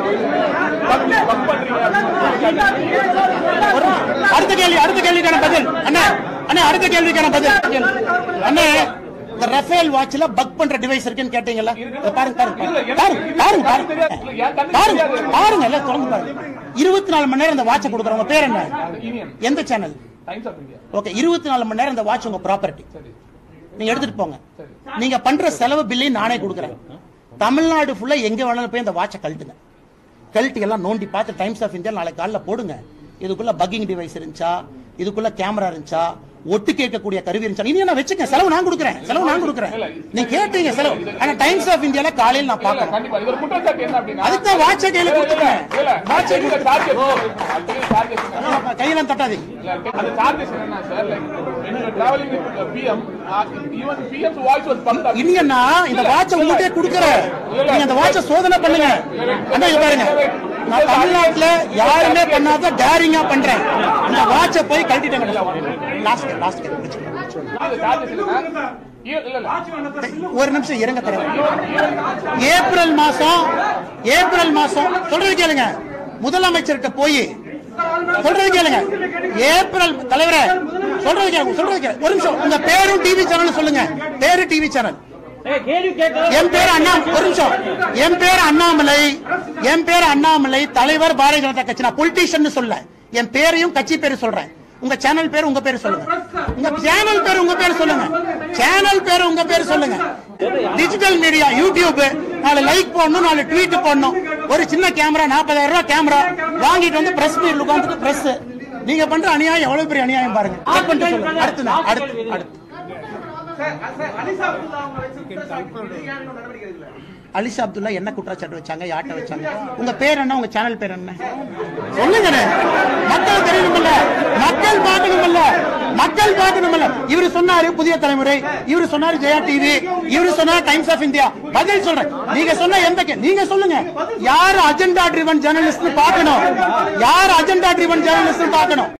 அடுத்த கேள்வி அடுத்த கேள்விக்கான பதில் அண்ணா அண்ணா அடுத்த கேள்விக்கான பதில் அண்ணா இந்த ரஃபேல் வாட்ச்ல பக் பண்ற டிவைஸ் இருக்குன்னு கேட்டீங்கல்ல இதை பாருங்க பாருங்க பாருங்க பாருங்க பாருங்க பாருங்க பாருங்க எல்லாம் தொடர்ந்து பாருங்க இருபத்தி நாலு மணி நேரம் இந்த வாட்சை கொடுக்குறவங்க பேர் என்ன எந்த channel Times of India okay இருபத்தி நாலு மணி நேரம் இந்த வாட்ச் உங்க ப்ராப்பர்ட்டி நீங்க எடுத்துட்டு போங்க நீங்க பண்ற செலவு பில்லையும் நானே கொடுக்குறேன் தமிழ்நாடு ஃபுல்லா எங்க வேணாலும் போய் இந்த வாட்சை கழட்டுங்க கழட்டி எல்லாம் நோண்டி பார்த்து டைம்ஸ் ஆஃப் இந்தியா நாளைக்கு காலைல போடுங்க இதுக்குள்ள பக்கிங் டிவைஸ் இருந்துச்சா இதுக்குள்ள கேமரா இருந்துச்சா ஒட்டு கேட்கக்கூடிய கருவி இருந்துச்சா இனி நான் வச்சுக்க செலவு நான் கொடுக்குறேன் செலவு நான் கொடுக்குறேன் நீங்க கேட்டீங்க செலவு ஆனா டைம்ஸ் ஆஃப் இந்தியால காலையில் நான் பார்க்கறேன் கண்டிப்பா இது ஒரு குற்றச்சாட்டு என்ன அப்படின்னா அதுக்கு தான் வாட்சை கையில கொடுத்துருக்கேன் இல்ல, வாட்சை இதுல charges அதுக்கு charges என்ன? கையில தட்டாதீங்க இல்ல, அந்த charges என்னன்னா sir, like, when you were traveling with the PM, uh, even PM's voice was pumped up. இல்லையண்ணா இந்த வாட்சை உங்கள்கிட்ட கொடுக்குறேன் நீங்க அந்த வாட்சை சோதனை பண்ணுங்க அண்ணா இங்க பாருங்க நான் தமிழ்நாட்டுல யாருமே பண்ணாத டேரிங்கா பண்றேன் இந்த வாட்சை போய் கழட்டிட்டேங்க லாஸ்ட் லாஸ்ட் அந்த charges என்னன்னா, இல்ல, இல்ல, இல்ல. ஒரு நிமிஷம் இறங்க தரேன் ஏப்ரல் மாசம் ஏப்ரல் மாசம் சொல்றது கேளுங்க முதலமைச்சர்கிட்ட போய் சொல்றது கேளுங்க ஏப்ரல் தலைவரே சொல்றது கேளுங்க சொல்றது கேளுங்க ஒரு நிமிஷம் உங்க பேரும் டிவி சேனல் சொல்லுங்க பேரு டிவி சேனல் என் பேர் அண்ணா ஒரு நிமிஷம் என் பேர் அண்ணாமலை என் பேர் அண்ணாமலை தலைவர் பாரதிய ஜனதா கட்சி நான் பொலிட்டீஷியன் சொல்ல என் பேரையும் கட்சி பேரு சொல்றேன் உங்க சேனல் பேர் உங்க பேரு சொல்லுங்க உங்க சேனல் பேர் உங்க பேர் சொல்லுங்க சேனல் பேர் உங்க பேர் சொல்லுங்க டிஜிட்டல் மீடியா யூடியூப் நாலு லைக் போடணும் நாலு ட்வீட் போடணும் ஒரு சின்ன கேமரா நாற்பதாயிரம் ரூபாய் கேமரா வாங்கிட்டு வந்து பிரஸ் மீட் உட்காந்துட்டு பிரஸ் நீங்க பண்ற அநியாயம் எவ்வளவு பெரிய அநியாயம் பாருங்க Check பண்ணிட்டு சொல்லுங்க. அடுத்து நான், அடுத்து அடுத்து அலிசா அப்துல்லா என்ன குற்றச்சாட்டு வச்சாங்க யார்கிட்ட வச்சாங்க உங்க பேர் என்ன உங்க சேனல் பேர் என்ன சொல்லுங்க மக்கள் தெரியணும்ல மக்கள் பார்க்கணும்ல மக்கள் பார்க்கணும்ல இவரு சொன்னாரு புதிய தலைமுறை இவரு சொன்னாரு ஜெயா டிவி இவரு சொன்னாரு டைம்ஸ் ஆஃப் இந்தியா பதில் சொல்றேன் நீங்க சொன்ன எந்த கே- நீங்க சொல்லுங்க யார் அஜெண்டா ட்ரிவன் ஜேர்னலிஸ்ட் பார்க்கணும் யார் அஜெண்டா ட்ரிவன் ஜேர்னலிஸ்ட் பார்க்கணும்